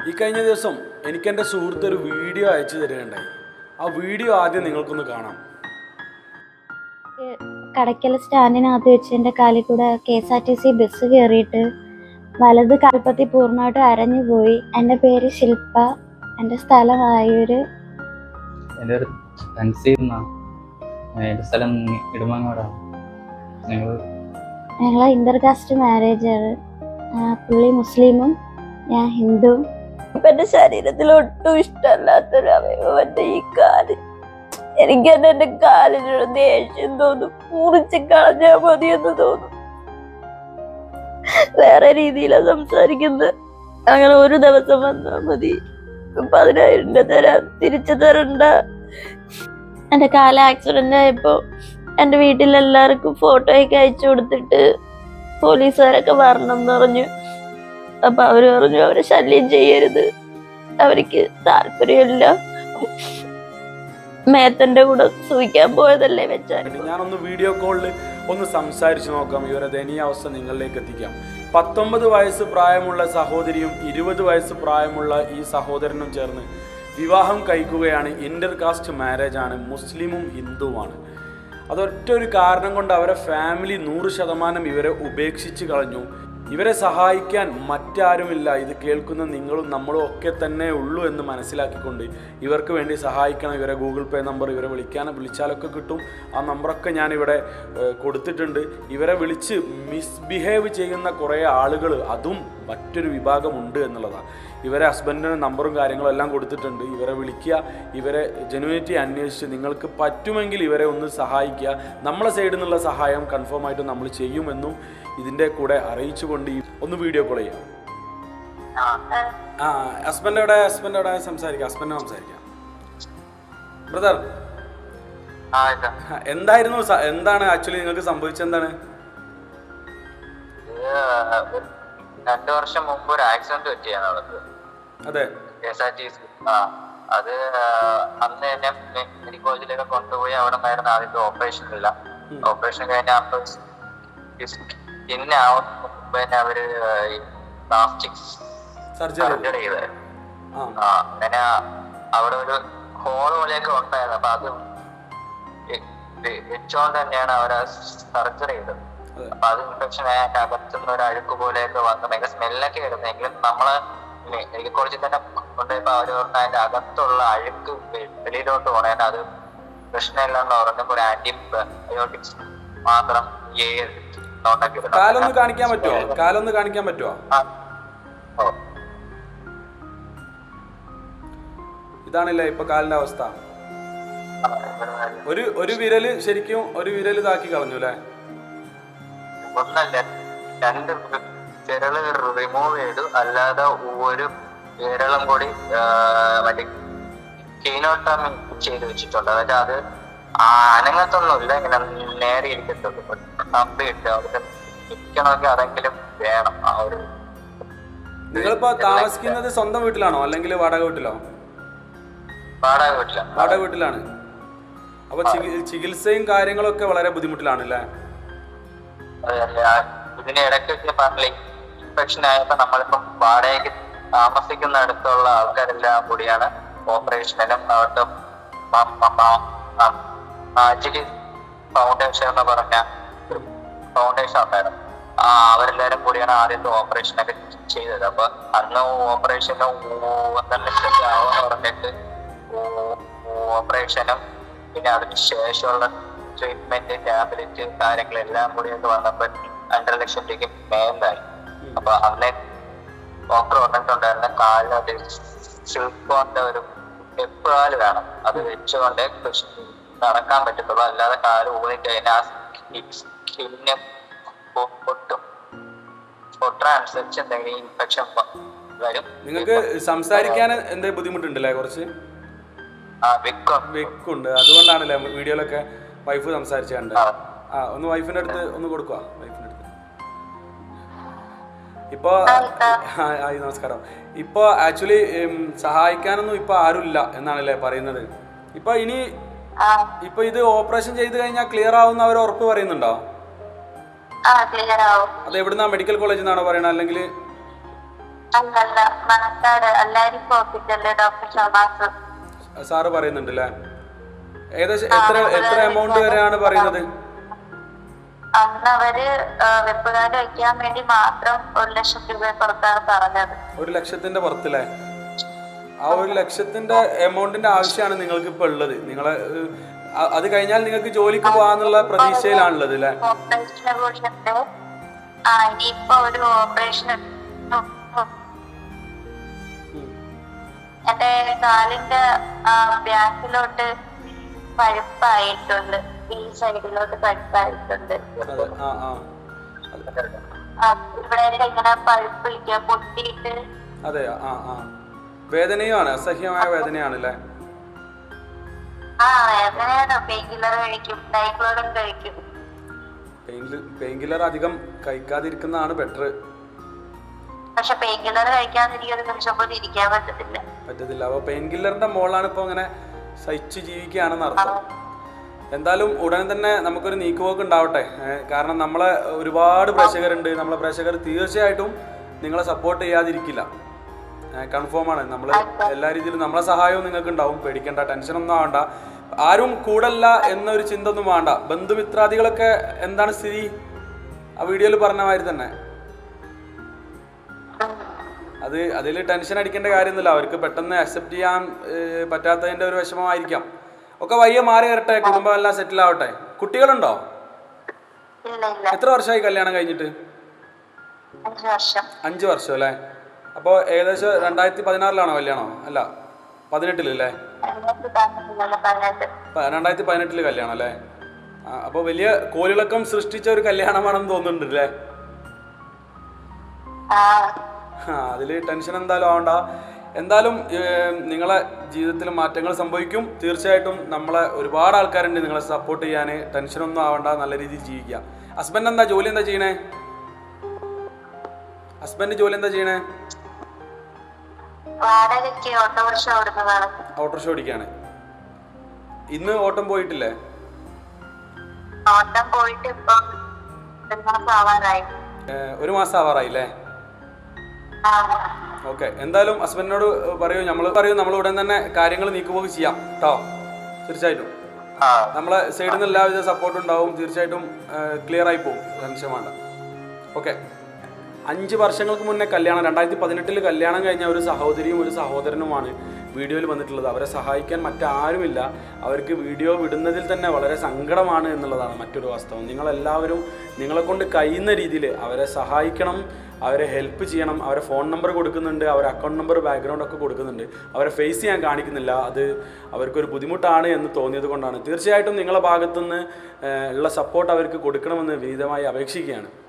ഈ കഴിഞ്ഞ ദിവസം എനിക്ക് എൻ്റെ സുഹൃത്ത് ഒരു വീഡിയോ അയച്ചു തരികയുണ്ടായി ആ വീഡിയോ ആദ്യം നിങ്ങൾക്കൊന്ന് കാണാം കടയ്ക്കൽ സ്റ്റാൻഡിനകത്ത് വെച്ച് എൻ്റെ കാലിൽ കൂടെ K S R T C bus കയറിയിട്ട് വലത് കാൽപ്പത്തി പൂർണ്ണമായിട്ട് അരഞ്ഞു പോയി എൻ്റെ പേര് ശില്പ എൻ്റെ സ്ഥലം ആയൂര് എൻ്റെ ഒരു തൻസീർ എന്നാണ് എൻ്റെ സ്ഥലം ഇടുമങ്ങോടാണ് ഞങ്ങൾ ഞങ്ങൾ ഇന്റർകാസ്റ്റ് മാരേജാണ് പുള്ളി മുസ്ലിമും ഞാൻ ഹിന്ദുവും ഇപ്പൊ എന്റെ ശരീരത്തിൽ ഒട്ടും ഇഷ്ടമല്ലാത്തൊരു അവയവം എന്റെ ഈ കാല് എനിക്ക് തന്നെ എന്റെ കാലിനൊരു ദേഷ്യം തോന്നും മുറിച്ച് കളഞ്ഞാൽ മതിയെന്ന് തോന്നും വേറെ രീതിയിലാണ് സംസാരിക്കുന്നത് അങ്ങനെ ഒരു ദിവസം വന്നാൽ മതി പതിനായിരം രൂപ തരാം തിരിച്ചു തരണ്ട എന്റെ കാല ആക്സിഡന്റ് ആയപ്പോ എന്റെ വീട്ടിലെല്ലാവർക്കും ഫോട്ടോയൊക്കെ അയച്ചു കൊടുത്തിട്ട് പോലീസുകാരൊക്കെ വരണം എന്ന് പറഞ്ഞു അപ്പൊ അവര് പറഞ്ഞു അവരെ ശല്യം ചെയ്യരുത് അവർക്ക് താല്പര്യമില്ല മേത്തന്റെ കൂടെ സൂഹിക്കാൻ പോയതല്ലേ വെച്ചാൽ ഞാനൊന്ന് വീഡിയോ കോളിൽ ഒന്ന് സംസാരിച്ച് നോക്കാം ഇവരെ ദയനീയ അവസ്ഥ നിങ്ങളിലേക്ക് എത്തിക്കാം പത്തൊമ്പത് വയസ്സ് പ്രായമുള്ള സഹോദരിയും ഇരുപത് വയസ്സ് പ്രായമുള്ള ഈ സഹോദരനും ചേർന്ന് വിവാഹം കഴിക്കുകയാണ് ഇന്റർ കാസ്റ്റ് മാരേജ് ആണ് മുസ്ലിമും ഹിന്ദുവുമാണ് അതൊറ്റ ഒരു കാരണം കൊണ്ട് അവരെ ഫാമിലി നൂറ് ശതമാനം ഇവരെ ഉപേക്ഷിച്ച് കളഞ്ഞു ഇവരെ സഹായിക്കാൻ മറ്റാരുമില്ല ഇത് കേൾക്കുന്ന നിങ്ങളും നമ്മളും ഒക്കെ തന്നെ ഉള്ളൂ എന്ന് മനസ്സിലാക്കിക്കൊണ്ട് ഇവർക്ക് വേണ്ടി സഹായിക്കണം ഇവരെ ഗൂഗിൾ പേ നമ്പർ ഇവരെ വിളിക്കാൻ വിളിച്ചാലൊക്കെ കിട്ടും ആ നമ്പറൊക്കെ ഞാൻ ഇവിടെ ഏഹ്, കൊടുത്തിട്ടുണ്ട് ഇവരെ വിളിച്ച് മിസ്ബിഹേവ് ചെയ്യുന്ന കുറേ ആളുകൾ അതും മറ്റൊരു വിഭാഗമുണ്ട് എന്നുള്ളതാണ് ഇവരെ ഹസ്ബൻഡിൻ്റെ നമ്പറും കാര്യങ്ങളും എല്ലാം കൊടുത്തിട്ടുണ്ട് ഇവരെ വിളിക്കുക ഇവരെ ജെനുവിനിറ്റി അന്വേഷിച്ച് നിങ്ങൾക്ക് പറ്റുമെങ്കിൽ ഇവരെ ഒന്ന് സഹായിക്കുക നമ്മളെ സൈഡിൽ നിന്നുള്ള സഹായം കൺഫേം ആയിട്ട് നമ്മൾ ചെയ്യുമെന്നും ഇതിൻ്റെ കൂടെ അറിയിച്ചുകൊണ്ട് ഈ ഒന്ന് വീഡിയോ കോൾ ചെയ്യാം ആ ഹസ്ബൻഡോടെ ഹസ്ബൻഡോടെ സംസാരിക്കാം ഹസ്ബൻഡ് സംസാരിക്കാം ബ്രദർ എന്തായിരുന്നു സ- എന്താണ് ആക്ച്വലി നിങ്ങൾക്ക് സംഭവിച്ചത് എന്താണ് രണ്ടു വർഷം മുമ്പ് ഒരു ആക്സിഡന്റ് പറ്റിയാണ് അവർക്ക് അതെ K S R T C ആ അത് ആ, അന്ന് തന്നെ മെഡിക്കൽ കോളേജിലൊക്കെ കൊണ്ടുപോയി അവിടെ നിന്നായിരുന്നു ആദ്യത്തെ ഓപ്പറേഷൻ ഇല്ല ഓപ്പറേഷൻ കഴിഞ്ഞ പിന്നെ ആവുന്ന മുമ്പ് തന്നെ അവര് പ്ലാസ്റ്റിക് സർജറി സർജറി ചെയ്തായിരുന്നു ആ ആ അങ്ങനെ അവിടെ ഒരു ഹോൾ പോലെയൊക്കെ ഉണ്ടായിരുന്നു അപ്പൊ അത് വെ- വെ- വെച്ചോണ്ട് തന്നെയാണ് അവര് സർജറി ചെയ്തത് അതെ. അപ്പൊ അത് ഇൻഫെക്ഷൻ ആയിട്ട് അകത്തുനിന്ന് ഒരു അഴുക്ക് പോലെയൊക്കെ വന്ന് ഭയങ്കര സ്മെല്ലൊക്കെ വരുന്നെങ്കിലും നമ്മള് മെഡിക്കൽ കോളേജിൽ തന്നെ കൊണ്ടുപോയപ്പോ അവര് പറഞ്ഞു അതിന്റെ അകത്തുള്ള അഴുക്ക് വെ- വെളിയിലോട്ട് പോണേന് അത് പ്രശ്നമില്ലെന്ന് പറഞ്ഞപ്പോ ഒരു ആന്റിബയോട്ടിക്സ് മാത്രം ഈ ഉണ്ടാക്കി വിടണം. കാലൊന്ന് കാണിക്കാൻ പറ്റുമോ കാലൊന്ന് കാണിക്കാൻ പറ്റുമോ ആ. ഓ. ഇതാണല്ലേ ഇപ്പൊ കാലിന്റെ അവസ്ഥ ആ, ഇവിടെ ഒരു ഒരു വിരല് ശരിക്കും ഒരു വിരല് ഇതാക്കി കളഞ്ഞു അല്ലേ ഒന്നല്ല രണ്ട് വിരല് റിമൂവ് ചെയ്തു അല്ലാതെ ഒരു വിരളും കൂടി ആ, മറ്റേ കീനോട്ടമി ചെയ്ത് വെച്ചിട്ടുണ്ട് അതായത് അത് ആ അനങ്ങത്തൊന്നുമില്ല ഇങ്ങനെ നേരെ ഇരിക്കത്തുള്ളൂ കമ്പി ഇട്ട് അവിടെ നിൽക്കണമെങ്കിൽ അതെങ്കിലും വേണം ആ ഒരു നിങ്ങളിപ്പോ താമസിക്കുന്നത് സ്വന്തം വീട്ടിലാണോ അല്ലെങ്കിൽ വാടക വീട്ടിലോ വാടക വീട്ടില വാടക വീട്ടിലാണ് അപ്പൊ ചികി- ചികിത്സയും കാര്യങ്ങളൊക്കെ വളരെ ബുദ്ധിമുട്ടിലാണ് അല്ലേ ഇതിന് ഇടയ്ക്കൊക്കെ പറഞ്ഞില്ലേ ഇൻഫെക്ഷൻ ആയപ്പോ നമ്മളിപ്പം വാടകയ്ക്ക് താമസിക്കുന്ന അടുത്തുള്ള ആൾക്കാരെല്ലാം കൂടിയാണ് ഓപ്പറേഷനിലും അവിടുത്തെ മാജിക് ഫൗണ്ടേഷൻ എന്ന് പറഞ്ഞ ഒരു ഫൗണ്ടേഷൻ ഉണ്ടായിരുന്നു ആ അവരെല്ലാരും കൂടിയാണ് ആദ്യത്തെ ഓപ്പറേഷൻ ഒക്കെ ചെയ്തത് അപ്പൊ അന്ന് ഓപ്പറേഷന് ഒന്നര ലക്ഷം രൂപ ആവുമെന്ന് പറഞ്ഞിട്ട് ഓപ്പറേഷനും പിന്നെ അതിന് ശേഷമുള്ള ട്രീറ്റ്മെന്റ് ടാബ്ലറ്റ് കാര്യങ്ങളെല്ലാം കൂടിയൊക്കെ വന്നപ്പോൾ രണ്ടര ലക്ഷം രൂപയ്ക്ക് മേലായി അപ്പൊ അന്നേ ഡോക്ടർ പറഞ്ഞിട്ടുണ്ടായിരുന്ന കാലിനൊരു സിൽക്കോന്റെ ഒരു എപ്പോഴാല് വേണം അത് വെച്ചുകൊണ്ട് കൃഷി നടക്കാൻ പറ്റത്തുള്ളൂ അല്ലാതെ കാല് ഊതി കഴിഞ്ഞാൽ സ്കിന്ന് പൊട്ടും പൊട്ടാൻ അനുസരിച്ച് എന്തെങ്കിലും ഇൻഫെക്ഷൻ വരും നിങ്ങൾക്ക് സംസാരിക്കാൻ എന്തെങ്കിലും ബുദ്ധിമുട്ടുണ്ടല്ലേ കുറച്ച് ആ വിക്കും വെക്കുണ്ട് അതുകൊണ്ടാണല്ലേ വീഡിയോയിലൊക്കെ വൈഫ് സംസാരിച്ച കണ്ട് ആ. ആ ഒന്ന് വൈഫിന്റെ അടുത്ത് ഒന്ന് കൊടുക്കുക വൈഫിന്റെ അടുത്ത് ഇപ്പോ ആയി നമസ്കാരം ഇപ്പോ ആക്ച്വലി സഹായിക്കാനൊന്നും ഇപ്പൊ ആരുമില്ല എന്നാണല്ലേ പറയുന്നത് ഇപ്പൊ ഇനി ആ ഇപ്പൊ ഇത് ഓപ്പറേഷൻ ചെയ്ത് കഴിഞ്ഞാൽ ക്ലിയർ ആവുന്ന അവർ ഉറപ്പ് പറയുന്നുണ്ടോ ആ ക്ലിയർ ആവും അത് എവിടുന്നാ മെഡിക്കൽ കോളേജിൽ നിന്നാണോ പറയണത് അല്ലെങ്കിൽ അല്ലല്ല മണക്കാട് അല്ലാരിഫ് ഹോസ്പിറ്റലിലെ ഡോക്ടർ ഷമാസ് സാറ് പറയുന്നുണ്ട് അല്ലേ ഏകദേശം എത്ര എത്ര എമൗണ്ട് വരെയാണ് പറയുന്നത് അന്ന് അവര് ആ, വെപ്പുകാല് വെക്കാൻ വേണ്ടി മാത്രം ഒരു ലക്ഷം രൂപ പുറത്താണ് പറഞ്ഞത് ഒരു ലക്ഷത്തിന്റെ പുറത്തില്ലേ ആ ഒരു ലക്ഷത്തിന്റെ എമൗണ്ടിന്റെ ആവശ്യമാണ് നിങ്ങൾക്ക് ഇപ്പൊ ഉള്ളത് നിങ്ങളെ ഏഹ്, അ- അത് കഴിഞ്ഞാൽ നിങ്ങൾക്ക് ജോലിക്ക് പോകാന്നുള്ള പ്രതീക്ഷയിലാണുള്ളത് അല്ലേ ഓപ്പറേഷനെ കുറിച്ചിട്ട് ആ ഇനിയിപ്പോ ഒരു ഓപ്പറേഷൻ എന്റെ കാലിന്റെ ബാക്കിലോട്ട് പഴുപ്പായിട്ടുണ്ട് ഈ സൈഡിലോട്ട് പഴുപ്പായിട്ടുണ്ട് അതെ ആ ആ ആ, ഇവിടെ ഇങ്ങനെ പഴുപ്പില്ല പൊട്ടിയിട്ട് അതെ ആ ആ വേദനയുമാണ് അസഹ്യമായ വേദനയാണ് അല്ലേ ആ വേദനയാണ് പെയിൻ കില്ലർ കഴിക്കും ഡൈക്ലോഡും കഴിക്കും പെയിൻ പെയിൻ കില്ലർ അധികം കഴിക്കാതിരിക്കുന്നതാണ് ബെറ്റർ പക്ഷെ പെയിൻ കില്ലർ കഴിക്കാതിരിക്കാൻ ഒരു നിമിഷം പോലും ഇരിക്കാൻ പറ്റത്തില്ല പറ്റത്തില്ല അപ്പോൾ പെയിൻ കില്ലറിന്റെ മോളാണ് ഇപ്പോൾ ഇങ്ങനെ സഹിച്ചു ജീവിക്കുകയാണെന്ന് അർത്ഥം എന്തായാലും ഉടൻ തന്നെ നമുക്കൊരു നീക്കുപോക്ക് ഉണ്ടാവട്ടെ ഏഹ് കാരണം നമ്മളെ ഒരുപാട് പ്രേക്ഷകരുണ്ട് നമ്മളെ പ്രേക്ഷകർ തീർച്ചയായിട്ടും നിങ്ങളെ സപ്പോർട്ട് ചെയ്യാതിരിക്കില്ല കൺഫേം ആണ് നമ്മൾ എല്ലാ രീതിയിലും നമ്മളെ സഹായവും നിങ്ങൾക്ക് ഉണ്ടാവും പേടിക്കേണ്ട ടെൻഷനൊന്നും ആവണ്ട ആരും കൂടല്ല എന്നൊരു ചിന്ത ഒന്നും വേണ്ട ബന്ധുമിത്രാദികളൊക്കെ എന്താണ് സ്ഥിതി ആ വീഡിയോയിൽ പറഞ്ഞ മാതിരി തന്നെ അത് അതിൽ ടെൻഷൻ അടിക്കേണ്ട കാര്യമൊന്നുമില്ല അവർക്ക് പെട്ടെന്ന് അക്സെപ്റ്റ് ചെയ്യാൻ ഏഹ്, പറ്റാത്തതിന്റെ ഒരു വിഷമമായിരിക്കാം ഒക്കെ വയ്യ മാറി വരട്ടെ കുടുംബം എല്ലാം സെറ്റിൽ ആവട്ടെ കുട്ടികളുണ്ടോ ഇല്ല ഇല്ല എത്ര വർഷമായി കല്യാണം കഴിഞ്ഞിട്ട് അഞ്ചു വർഷം അഞ്ച് വർഷം അല്ലേ അപ്പോൾ ഏകദേശം രണ്ടായിരത്തി പതിനാറിലാണോ കല്യാണം അല്ല പതിനെട്ടിലല്ലേ രണ്ടായിരത്തി പതിനെട്ടിലാണ് പതിനെട്ട് പ- രണ്ടായിരത്തി പതിനെട്ടില് കല്യാണം അല്ലേ അപ്പോൾ വലിയ കോലിളക്കം സൃഷ്ടിച്ച ഒരു കല്യാണമാണെന്ന് തോന്നുന്നുണ്ട് അല്ലേ ആ ആ അതിൽ ടെൻഷൻ എന്തായാലും ആവണ്ട എന്തായാലും ഏം, നിങ്ങളെ ജീവിതത്തിൽ മാറ്റങ്ങൾ സംഭവിക്കും തീർച്ചയായിട്ടും നമ്മളെ ഒരുപാട് ആൾക്കാരുണ്ട് നിങ്ങളെ സപ്പോർട്ട് ചെയ്യാൻ ടെൻഷനൊന്നും ആവണ്ട നല്ല രീതിയിൽ ജീവിക്കുക ഹസ്ബൻഡ് എന്താ ജോലി എന്താ ചെയ്യണേ ഹസ്ബൻഡ് ജോലി എന്താ ചെയ്യണേ വാടകയ്ക്ക് ഓട്ടോറിക്ഷ ഓടുന്നതാണ് ഓട്ടോറിക്ഷ ഓടിക്കാണ് ഇന്ന് ഓട്ടം പോയിട്ടില്ലേ ഓട്ടം പോയിട്ട് ഇപ്പം ഒരു മാസം ആവാറായി ഏ, ഒരു മാസം ആവാറായില്ലേ ആ ഓക്കെ എന്തായാലും ഹസ്ബൻഡിനോട് പറയൂ നമ്മൾ പറയൂ നമ്മൾ ഉടൻ തന്നെ കാര്യങ്ങൾ നീക്കുപോക്ക് ചെയ്യാം കേട്ടോ തീർച്ചയായിട്ടും ആ നമ്മളെ സൈഡിൽ നിന്ന് എല്ലാവിധ സപ്പോർട്ടും ഉണ്ടാവും തീർച്ചയായിട്ടും ക്ലിയർ ആയി പോകും ടെൻഷൻ വേണ്ട ഓക്കെ അഞ്ച് വർഷങ്ങൾക്ക് മുന്നേ കല്യാണം രണ്ടായിരത്തി പതിനെട്ടിൽ കല്യാണം കഴിഞ്ഞ ഒരു സഹോദരിയും ഒരു സഹോദരനുമാണ് വീഡിയോയിൽ വന്നിട്ടുള്ളത് അവരെ സഹായിക്കാൻ മറ്റാരുമില്ല അവർക്ക് വീഡിയോ വിടുന്നതിൽ തന്നെ വളരെ സങ്കടമാണ് എന്നുള്ളതാണ് മറ്റൊരു വാസ്തവം നിങ്ങളെല്ലാവരും നിങ്ങളെ കൊണ്ട് കഴിയുന്ന രീതിയിൽ അവരെ സഹായിക്കണം അവരെ ഹെൽപ്പ് ചെയ്യണം അവരെ ഫോൺ നമ്പർ കൊടുക്കുന്നുണ്ട് അവരെ അക്കൗണ്ട് നമ്പർ ബാക്ക്ഗ്രൗണ്ട് ഒക്കെ കൊടുക്കുന്നുണ്ട് അവരെ ഫേസ് ചെയ്യാൻ കാണിക്കുന്നില്ല അത് അവർക്കൊരു ബുദ്ധിമുട്ടാണ് എന്ന് തോന്നിയത് കൊണ്ടാണ് തീർച്ചയായിട്ടും നിങ്ങളെ ഭാഗത്തുനിന്ന് ഏഹ്, ഉള്ള സപ്പോർട്ട് അവർക്ക് കൊടുക്കണമെന്ന് വിനീതമായി അപേക്ഷിക്കുകയാണ്